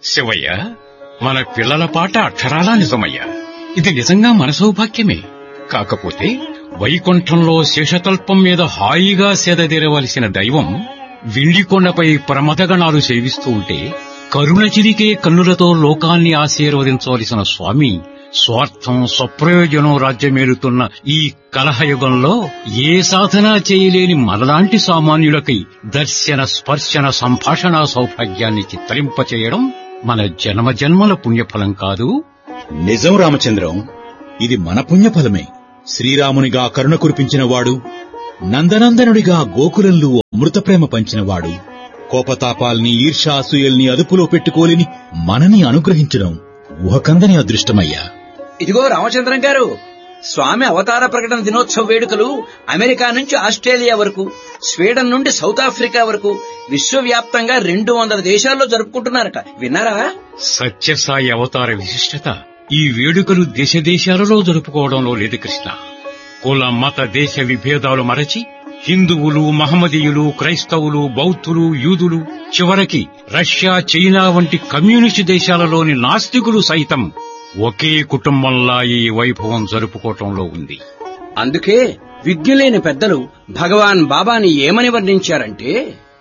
శివయ్య మన పిల్లల పాట అక్షరాలా నిజమయ్యా ఇది నిజంగా మన సౌభాగ్యమే కాకపోతే వైకుంఠంలో శేషతల్పం మీద హాయిగా సేదతీరవలసిన దైవం విండికొండపై ప్రమదగణాలు సేవిస్తూ ఉంటే కరుణ చిరికే కన్నులతో లోకాన్ని ఆశీర్వదించవలసిన స్వామి స్వార్థం స్వప్రయోజనం రాజ్యమేలుతున్న ఈ కలహయుగంలో ఏ సాధన చేయలేని మనలాంటి సామాన్యులకై దర్శన స్పర్శన సంభాషణ సౌభాగ్యాన్ని చిత్తరింపచేయడం మన జన్మ జన్మల పుణ్యఫలం కాదు నిజం రామచంద్రం ఇది మన పుణ్యఫలమే శ్రీరామునిగా కరుణ కురిపించినవాడు నందనందనుడిగా గోకులంలో అమృత ప్రేమ పంచినవాడు కోపతాపాల్ని ఈర్షాసూయల్ని అదుపులో పెట్టుకోలేని మనని అనుగ్రహించడం ఊహకందని అదృష్టమయ్యా ఇదిగో రామచంద్రం గారు స్వామి అవతార ప్రకటన దినోత్సవ వేడుకలు అమెరికా నుంచి ఆస్ట్రేలియా వరకు స్వీడన్ నుండి సౌత్ ఆఫ్రికా వరకు విశ్వవ్యాప్తంగా రెండు వందల దేశాల్లో జరుపుకుంటున్నారట విన్నారా సత్యసాయి అవతార విశిష్టత ఈ వేడుకలు దేశ దేశాలలో జరుపుకోవడంలో లేదు కృష్ణ కుల మత దేశ విభేదాలు మరచి హిందువులు మహమ్మదీయులు క్రైస్తవులు బౌద్ధులు యూదులు చివరికి రష్యా చైనా వంటి కమ్యూనిస్టు దేశాలలోని నాస్తికులు సైతం ఒకే కుటుంబంలా ఈ వైభవం జరుపుకోవటంలో ఉంది అందుకే విజ్ఞులేని పెద్దలు భగవాన్ బాబాని ఏమని వర్ణించారంటే